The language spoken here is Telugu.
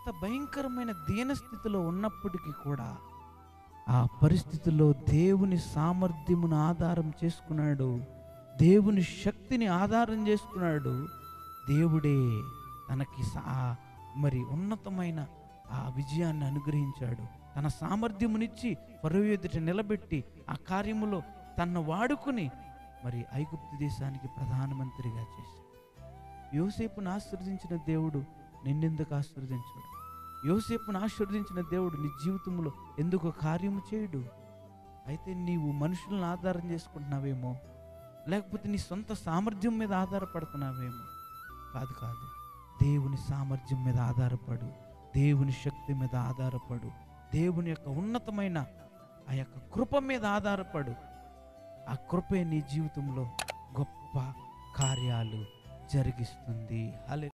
అంత భయంకరమైన దీనస్థితిలో ఉన్నప్పటికీ కూడా ఆ పరిస్థితుల్లో దేవుని సామర్థ్యమును ఆధారం చేసుకున్నాడు దేవుని శక్తిని ఆధారం చేసుకున్నాడు దేవుడే తనకి సా మరి ఉన్నతమైన ఆ విజయాన్ని అనుగ్రహించాడు తన సామర్థ్యమునిచ్చి ఫరో ఎదుట నిలబెట్టి ఆ కార్యములో తన్ను వాడుకుని మరి ఐగుప్తు దేశానికి ప్రధానమంత్రిగా చేశాడు యోసేపును ఆశీర్వదించిన దేవుడు నిన్నెందుకు ఆశీర్వదించాడు యోసేపును ఆశీర్వదించిన దేవుడు నీ జీవితంలో ఎందుకు కార్యము చేయడు అయితే నీవు మనుషులను ఆధారం చేసుకుంటున్నావేమో లేకపోతే నీ సొంత సామర్థ్యం మీద ఆధారపడుతున్నావేమో కాదు కాదు దేవుని సామర్థ్యం మీద ఆధారపడు దేవుని శక్తి మీద ఆధారపడు దేవుని యొక్క ఉన్నతమైన ఆ యొక్క కృప మీద ఆధారపడు ఆ కృపే నీ జీవితంలో గొప్ప కార్యాలు జరిగిస్తుంది హలే